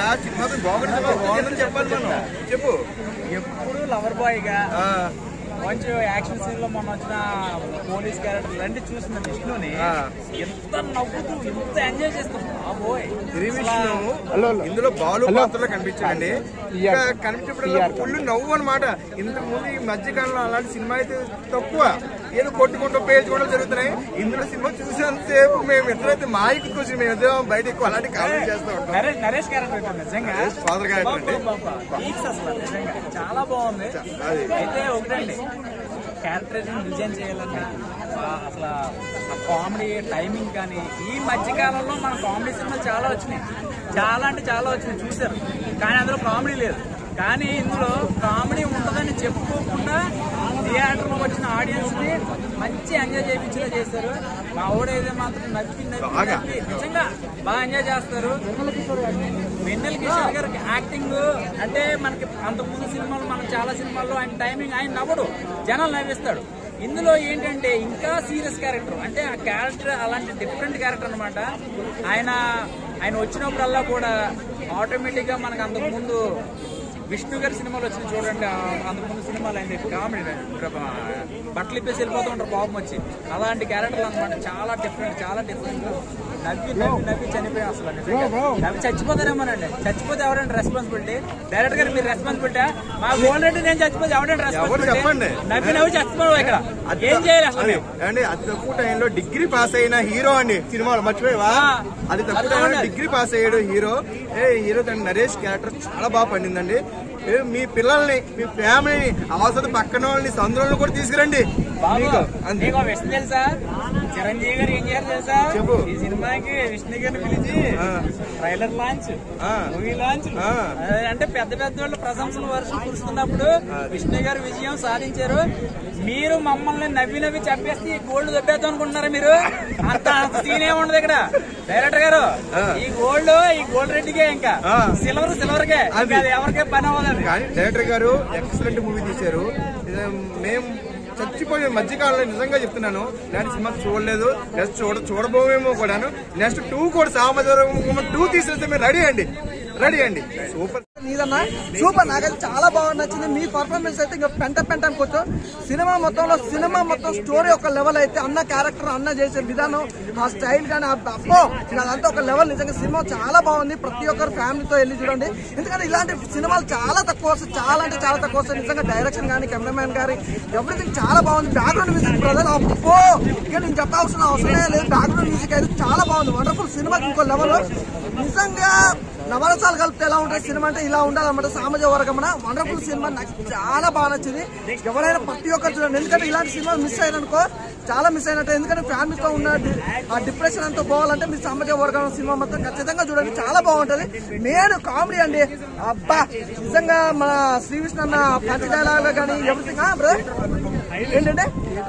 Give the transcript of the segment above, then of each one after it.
ఆ సినిమా బాగుంటుంది బాగుందని చెప్పాలి మనం చెప్పు ఎప్పుడు లవర్ బాయ్ గా ఆ, కొంచెం యాక్షన్ సీన్ లో మొన్న వచ్చిన పోలీస్ క్యారెక్టర్ రెండు చూసిన విష్ణుని ఆ. ఎంత నవ్వుతూ ఎంత ఎంజాయ్ చేస్తాం ఆ బోయ్ శ్రీ విష్ణు ఇందులో బాలు పాత్రలో కనిపించాడండి ఇంకా కనిపించినప్పుడు ఫుల్ నవ్వు అనమాట ఇంతకు ముందు ఈ మధ్యకాలంలో అలాంటి సినిమా అయితే తక్కువ ఏదో కొట్టుకుంటూ పేల్చుకుంటూ జరుగుతున్నాయి ఇందులో సినిమా చూసేంతసేపు మేము ఇద్దరైతే మా ఎక్కువ కూర్చొని మేము ఇద్దరం బయట ఎక్కువ అలాంటి కామెంట్ చేస్తూ ఉంటాం నరేష్ నరేష్ క్యారెక్టర్ అయితే నిజంగా నరేష్ father character అండి. బాబా, పీక్స్ అసలు నిజంగా చాలా బాగుంది అది. అయితే ఒకటండి క్యారెక్టరైజేషన్ డిజైన్ చేయాలండి ఆ, అసలు ఆ కామెడీ టైమింగ్ కానీ ఈ మధ్య కాలంలో మన కామెడీ సినిమాలు చాలా వచ్చినాయి చాలా అంటే చాలా వచ్చినాయి చూసారు కానీ అందులో కామెడీ లేదు కానీ ఇందులో కామెడీ ఉంటుందని చెప్పుకోకుండా థియేటర్లో వచ్చిన ఆడియన్స్ ని మంచి ఎంజాయ్ చేయించేలా చేశారు మా ఓడైతే మాత్రం నవ్వి నవ్వి బాగా. నవ్వి నిజంగా బాగా ఎంజాయ్ చేస్తారు వెన్నెల కిషోర్ గారికి యాక్టింగ్ అంటే మనకి అంతకుముందు సినిమాలు మనం చాలా సినిమాల్లో ఆయన టైమింగ్ ఆయన నవ్వడు జనాలు నవ్విస్తాడు ఇందులో ఏంటంటే ఇంకా సీరియస్ క్యారెక్టర్ అంటే ఆ క్యారెక్టర్ అలాంటి డిఫరెంట్ క్యారెక్టర్ అన్నమాట ఆయన ఆయన వచ్చినప్పుడల్లా కూడా ఆటోమేటిక్ గా మనకు అంతకుముందు విష్ణు గారి సినిమాలు వచ్చిన చూడండి ఆ అంతకుముందు సినిమాలు అయింది కామెడీ బట్టలు ఇప్పేసి వెళ్ళిపోతూ ఉంటారు కోపం వచ్చి అలాంటి క్యారెక్టర్లు అనమాట చాలా డిఫరెంట్ చాలా డిఫరెంట్ నవ్వి నవ్వి నవ్వి చనిపోయి అసలు నిజంగా. నవ్వి చచ్చిపోతారేమోనండి చచ్చిపోతే ఎవరండి రెస్పాన్సిబిలిటీ డైరెక్ట్ గా మీరు రెస్పాన్సిబిలిటీ మా ఆల్రెడీ నేను చచ్చిపోతే ఎవరండి ఎవరు చెప్పండి? రెస్పాన్సిబిలిటీ నవ్వి నవ్వి చచ్చిపోవడం ఇక్కడ ఏం చేయాలి అసలు అది మేము? అండి అతి తక్కువ టైంలో డిగ్రీ పాస్ అయిన హీరో అండి సినిమాలో మర్చిపోయావా ఆ, అది తక్కువ అది టైంలో అవునండి. డిగ్రీ పాస్ అయ్యాడు హీరో ఏ హీరో తన నరేష్ క్యారెక్టర్ చాలా బాగా పండిందండి ఏ, మీ పిల్లల్ని మీ ఫ్యామిలీని అవసరం పక్కన వాళ్ళని సందులను కూడా తీసుకురండి బాబు మీకు అంతే. నీకు ఒక విషయం తెలుసా చిరంజీవి గారు ఏం చేయాలి తెలుసా చెప్పు. ఈ సినిమాకి విష్ణు గారిని పిలిచి ఆ. ట్రైలర్ లాంచ్ ఆ. మూవీ లాంచ్ ఆ. అంటే పెద్ద పెద్ద వాళ్ళు ప్రశంసలు వర్షం కురుస్తున్నప్పుడు విష్ణు గారు విజయం సాధించారు మీరు మమ్మల్ని నవ్వి నవ్వి చెప్పేస్తే ఈ గోల్డ్ దొబ్బేద్దాం అనుకుంటున్నారా మీరు అంత అంత సీన్ ఏమి ఉండదు ఇక్కడ డైరెక్టర్ గారు ఆ. ఈ గోల్డ్ ఈ గోల్డ్ రెడ్డికే ఇంకా ఆ. సిల్వర్ సిల్వర్ కే అది. ఇంకా అది ఎవరికే పని అవ్వదు కానీ డైరెక్టర్ గారు ఎక్సలెంట్ మూవీ తీశారు ఇది మేము చచ్చిపోయే మధ్యకాలంలో నిజంగా చెప్తున్నాను ఇలాంటి సినిమా చూడలేదు నెక్స్ట్ చూడ చూడబోమేమో కూడాను నెక్స్ట్ టూ కూడా సామజవరం టూ తీసేస్తే మేము రెడీ అండి రెడీ అండి సూపర్ నీదన్నా సూపర్ నాకైతే చాలా బాగా నచ్చింది మీ పర్ఫార్మెన్స్ అయితే ఇంకా పెంట పెంట అనుకోవచ్చు సినిమా మొత్తంలో సినిమా మొత్తం స్టోరీ ఒక లెవెల్ అయితే అన్న క్యారెక్టర్ అన్న చేసే విధానం ఆ స్టైల్ కానీ ఆ అప్పో అదంతా ఒక లెవెల్ నిజంగా సినిమా చాలా బాగుంది ప్రతి ఒక్కరు ఫ్యామిలీతో వెళ్ళి చూడండి ఎందుకంటే ఇలాంటి సినిమాలు చాలా తక్కువ వస్తాయి చాలా అంటే చాలా తక్కువ వస్తాయి నిజంగా డైరెక్షన్ కానీ కెమెరామ్యాన్ గారి ఎవ్రీథింగ్ చాలా బాగుంది బ్యాక్గ్రౌండ్ మ్యూజిక్ బ్రదర్ అప్పో ఇక నేను చెప్పాల్సిన అవసరమే లేదు బ్యాక్గ్రౌండ్ మ్యూజిక్ అయితే చాలా బాగుంది వండర్ఫుల్ సినిమా ఇంకో లెవెల్ నిజంగా నవరసాలు కలిపితే ఎలా ఉంటుంది సినిమా అంటే ఇలా ఉండాలన్నమాట సామాజిక వర్గమన వండర్ఫుల్ సినిమా నాకు చాలా బాగా నచ్చింది ఎవరైనా ప్రతి ఒక్కరు చూడండి ఎందుకంటే ఇలాంటి సినిమాలు మిస్ అయ్యారనుకో చాలా మిస్ అయినట్టు ఎందుకంటే ఫ్యామిలీతో ఉన్న డి- ఆ డిప్రెషన్ అంతా పోవాలంటే మీరు సామాజిక వర్గం సినిమా మొత్తం ఖచ్చితంగా చూడండి చాలా బాగుంటది మెయిన్ కామెడీ అండి అబ్బా నిజంగా మన శ్రీ విష్ణు అన్న పంచ డైలాగ్ కానీ ఎవ్రీథింగ్ బ్రదర్ ఏంటంటే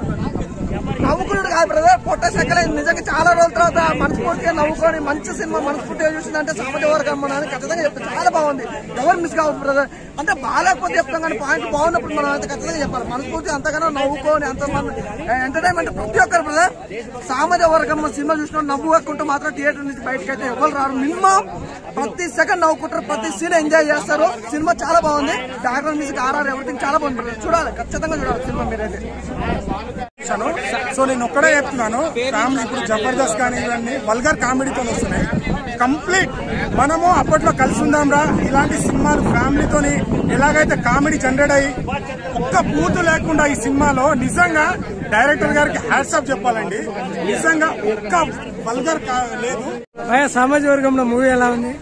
నవ్వుకున్నాడు కాదు బ్రదర్ పొట్ట సెక్కలే నిజంగా చాలా రోజుల తర్వాత మనస్ఫూర్తిగా నవ్వుకొని మంచి సినిమా మనస్ఫూర్తిగా చూసిందంటే సామాజిక వర్గం మన అని ఖచ్చితంగా చెప్తే చాలా బాగుంది ఎవరు మిస్ కావద్దు బ్రదర్ అంటే బాగాలేకపోతే చెప్తాం కానీ పాయింట్ బాగున్నప్పుడు మనం అయితే ఖచ్చితంగా చెప్పాలి మనస్ఫూర్తి అంతగానో నవ్వుకొని అంత ఎంటర్టైన్మెంట్ ప్రతి ఒక్కరు బ్రదర్ సామాజిక వర్గం సినిమా చూసిన నవ్వు ఎక్కుంటూ మాత్రం థియేటర్ నుంచి బయటకు అయితే ఎవరు రారు మినిమం ప్రతి సెకండ్ నవ్వుకుంటారు ప్రతి సీన్ ఎంజాయ్ చేస్తారు సినిమా చాలా బాగుంది బ్యాక్గ్రౌండ్ మ్యూజిక్ ఆర్ఆర్ ఎవ్రీథింగ్ చాలా బాగుంది brother. చూడాలి ఖచ్చితంగా చూడాలి సినిమా మీరైతే చూశాను. సో నేను ఒక్కడే చెప్తున్నాను ఫ్యామిలీ ఇప్పుడు జబర్దస్త్ కానీ ఇవన్నీ వల్గర్ కామెడీతో వస్తున్నాయి కంప్లీట్ మనము అప్పట్లో కలిసి ఉందాం రా ఇలాంటి సినిమాలు ఫ్యామిలీతోని ఎలాగైతే కామెడీ జనరేట్ అయ్యి ఒక్క బూతు లేకుండా ఈ సినిమాలో నిజంగా డైరెక్టర్ గారికి హ్యాట్సాప్ చెప్పాలండి నిజంగా ఒక్క వల్గర్ కా- లేదు సామాజిక వర్గంలో మూవీ ఎలా ఉంది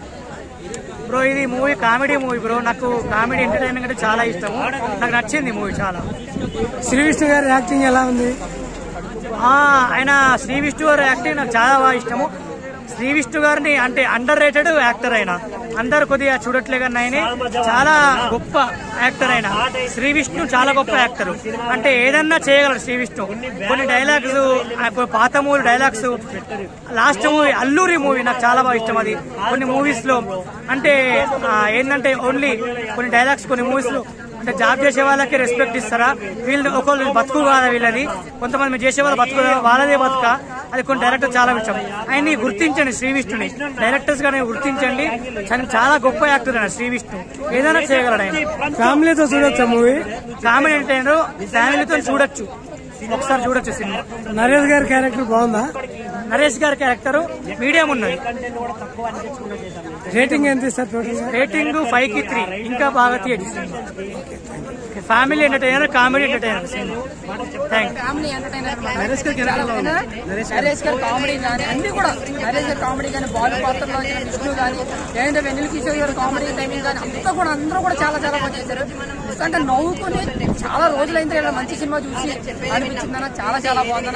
బ్రో ఇది మూవీ కామెడీ మూవీ బ్రో నాకు కామెడీ ఎంటర్టైన్మెంట్ అంటే చాలా ఇష్టం నాకు నచ్చింది మూవీ చాలా శ్రీ విష్ణు గారి యాక్టింగ్ ఎలా ఉంది ఆ, ఆయన శ్రీ విష్ణు గారు యాక్టింగ్ నాకు చాలా బాగా ఇష్టము శ్రీ విష్ణు గారిని అంటే అండర్ రేటెడ్ యాక్టర్ అయినా అందరు కొద్దిగా చూడట్లే కానీ ఆయన చాలా గొప్ప యాక్టర్ అయినా శ్రీ విష్ణు చాలా గొప్ప యాక్టర్ అంటే ఏదన్నా చేయగలరు శ్రీ విష్ణు కొన్ని డైలాగ్స్ పాత movie dialogues last movie Alluri movie నాకు చాలా బాగా ఇష్టం అది కొన్ని మూవీస్ లో అంటే ఆ, ఏంటంటే ఓన్లీ కొన్ని డైలాగ్స్ కొన్ని మూవీస్ లో అంటే జాబ్ చేసే వాళ్ళకి రెస్పెక్ట్ ఇస్తారా వీళ్ళు ఒకళ్ళు బతుకు కాదా వీళ్ళది కొంతమంది మీరు చేసే వాళ్ళ బతుకు వాళ్ళదే బతుక అది కొన్ని డైరెక్టర్ చాలా విషయం ఆయన్ని గుర్తించండి శ్రీ విష్ణుని డైరెక్టర్స్ గానే గుర్తించండి చాలా- చాలా గొప్ప యాక్టర్ ఆయన శ్రీ విష్ణు ఏదైనా చేయగలడు ఆయన ఫ్యామిలీతో చూడొచ్చా మూవీ కామెడీ ఎంటర్టైనర్ ఫ్యామిలీతో చూడొచ్చు ఒకసారి చూడొచ్చు సినిమా నరేష్ గారి క్యారెక్టర్ బాగుందా నరేష్ గారి క్యారెక్టర్ మీడియం ఉన్నది రేటింగ్ ఎంత ఇస్తారు టోటల్ గా రేటింగ్ ఫైవ్ కి త్రీ ఇంకా బాగా తీయచ్చు family entertainer comedy entertainer thank family entertainer Naresh గారి నరేష్ గారి కామెడీ కానీ అన్ని కూడా నరేష్ గారి కామెడీ కానీ బాలు పాత్రలో వచ్చిన విష్ణు కానీ లేదంటే వెన్నెల కిషోర్ గారి కామెడీ టైమింగ్ కానీ అంతా కూడా అందరూ కూడా చాలా చాలా బాగా చేశారు అంటే నవ్వుకుని చాలా రోజులైంది ఇలా మంచి సినిమా చూసి అనిపించిందన్న చాలా చాలా బాగుందన్న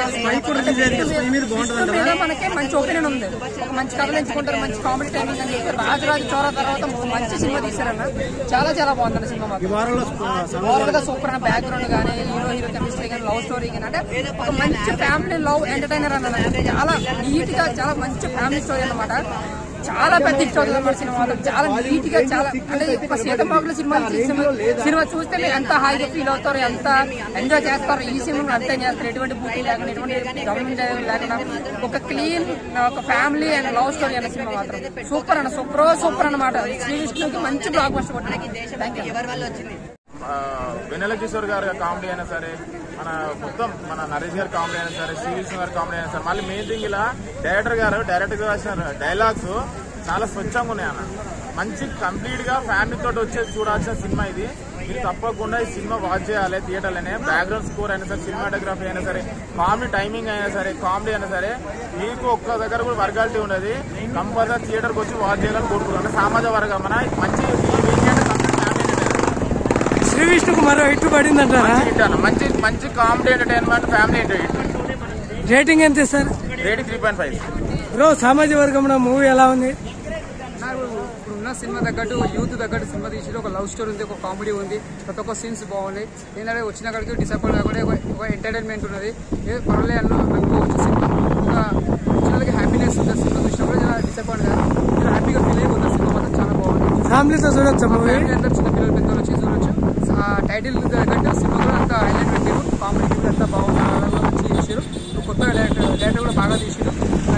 విష్ణు మీద మనకి మంచి ఒపీనియన్ ఉంది ఒక మంచి కథలు ఎంచుకుంటారు మంచి కామెడీ టైమింగ్ అని చెప్పి రాజరాజు చోర తర్వాత మంచి సినిమా తీశారన్న చాలా చాలా బాగుందన్న సినిమా మాత్రం ఓవరాల్ గా సూపర్ అన్న బ్యాక్గ్రౌండ్ కానీ హీరో హీరో కెమిస్ట్రీ కానీ లవ్ స్టోరీ కానీ అంటే ఒక మంచి ఫ్యామిలీ లవ్ ఎంటర్టైనర్ అన్న చాలా నీట్ గా చాలా మంచి ఫ్యామిలీ స్టోరీ అన్నమాట చాలా పెద్ద హిట్ అవుతుంది అన్నమాట సినిమా మాత్రం చాలా నీట్ గా చాలా అంటే ఒక సీతమ్మాకుల సినిమా ఈ సినిమా సినిమా చూస్తే మీరు ఎంత హాయిగా ఫీల్ అవుతారు ఎంత ఎంజాయ్ చేస్తారు ఈ సినిమా అంతే చేస్తారు ఎటువంటి బుద్ధి లేకుండా ఎటువంటి గవర్నమెంట్ లేకుండా ఒక క్లీన్ ఒక ఫ్యామిలీ అండ్ లవ్ స్టోరీ అన్న సినిమా మాత్రం సూపర్ అన్న సూపర్ సూపర్ అన్నమాట శ్రీ విష్ణుకి మంచి బ్లాక్ బస్టర్ కొట్టింది థ్యాంక్ యూ ఆ, వెన్నెల కిషోర్ గారి కామెడీ అయినా సరే మన మొత్తం మన నరేష్ గారి కామెడీ అయినా సరే శ్రీవిష్ణు గారి కామెడీ అయినా సరే మళ్ళీ మెయిన్ థింగ్ ఇలా డైరెక్టర్ గారు డైరెక్టర్ గా రాసిన డైలాగ్స్ చాలా స్వచ్ఛంగా ఉన్నాయి అన్న మంచి కంప్లీట్ గా ఫ్యామిలీ తోటి వచ్చేసి చూడాల్సిన సినిమా ఇది మీరు తప్పకుండా ఈ సినిమా వాచ్ చేయాలి థియేటర్లోనే బ్యాక్గ్రౌండ్ స్కోర్ అయినా సరే సినిమాటోగ్రఫీ అయినా సరే కామెడీ టైమింగ్ అయినా సరే కామెడీ అయినా సరే మీకు ఒక్క దగ్గర కూడా వర్గాలిటీ ఉన్నది కంపల్సరీ థియేటర్కి వచ్చి వాచ్ చేయాలని కోరుకుంటున్నాను సామాజిక వర్గం మన మంచి ఈ weekend complete family entertainment. Shri విష్ణుకు మరో హిట్ పడిందంటారా మంచి హిట్ అన్న మంచి మంచి comedy entertainment family entertainment rating ఎంత ఇస్తారు rating three point five bro సామాజిక వర్గంలో మూవీ ఎలా ఉంది నాకు ఇప్పుడున్న సినిమా తగ్గట్టు యూత్ తగ్గట్టు సినిమా తీసి ఒక లవ్ స్టోరీ ఉంది ఒక కామెడీ ఉంది ప్రతి ఒక్క సీన్స్ బాగున్నాయి ఏంటంటే వచ్చిన కాడికి డిసప్పాయింట్ కాకుండా ఒక- ఒక ఎంటర్టైన్మెంట్ ఉన్నది ఏ పర్లే అన్న అనుకోవచ్చు సినిమా ఒక చిన్నలకి హ్యాపీనెస్ ఉంటుంది సినిమా చూసినప్పుడు చాలా డిసప్పాయింట్ కాదు చాలా హ్యాపీగా ఫీల్ అయిపోతుంది సినిమా మాత్రం చాలా బాగుంది ఫ్యామిలీతో చూడొచ్చా మూవీ ఫ్యామిలీ అందరూ చిన్న పిల్లలు పెద్దలు వచ్చి చూడొచ్చు ఆ టైటిల్ తగ్గట్టు సినిమా కూడా అంత హైలైట్ పెట్టారు కామెడీ కూడా అంతా బాగుంది ఆడవాళ్ళు మంచిగా చేశారు కొత్తగా డైరెక్టర్ డైరెక్టర్ కూడా బాగా తీసారు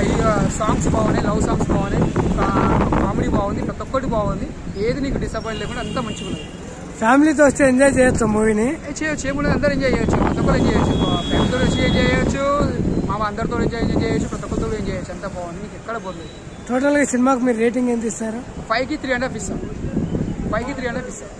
సాంగ్స్ బాగున్నాయి లవ్ సాంగ్స్ బాగున్నాయి కామెడీ బాగుంది ప్రతి ఒక్కటి బాగుంది ఏది నీకు డిసప్పాయింట్ లేకుండా అంతా మంచిగా ఉన్నది ఫ్యామిలీతో వస్తే ఎంజాయ్ చేయొచ్చా మూవీని ఏ చేయొచ్చు చేయకుండా అందరూ ఎంజాయ్ చేయొచ్చు ప్రతి ఒక్కరు ఎంజాయ్ చేయొచ్చు ఫ్యామిలీతో వచ్చి ఎంజాయ్ చేయొచ్చు మా అందరితో ఎంజాయ్ చేయొచ్చు ప్రతి ఒక్కరితో ఎంజాయ్ చేయొచ్చు అంతా బాగుంది నీకు ఎక్కడ పోలేదు టోటల్ గా ఈ సినిమాకి మీరు రేటింగ్ ఎంత ఇస్తారు ఫైవ్ కి త్రీ అండ్ హాఫ్ ఇస్తాం ఫైవ్ కి త్రీ అండ్ హాఫ్ ఇస్తాం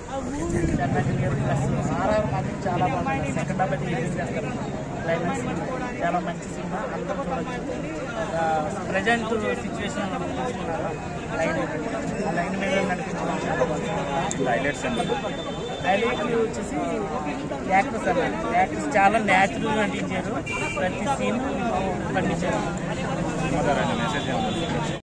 చాలా బాగుంది సెకండ్ హాఫ్ అయితే రిలీజ్ చేస్తారు క్లైమాక్స్ చాలా మంచి సినిమా అందరూ చూడొచ్చు ఒక ప్రజెంట్ సిచ్యువేషన్ చూస్తున్నారు లైన్ ఆ లైన్ మీద నడిపించడం చాలా బాగుంది హైలైట్స్ హైలైట్ వచ్చేసి యాక్టర్స్ అన్న యాక్టర్స్ చాలా న్యాచురల్ నటించారు ప్రతి సీన్ పండించారు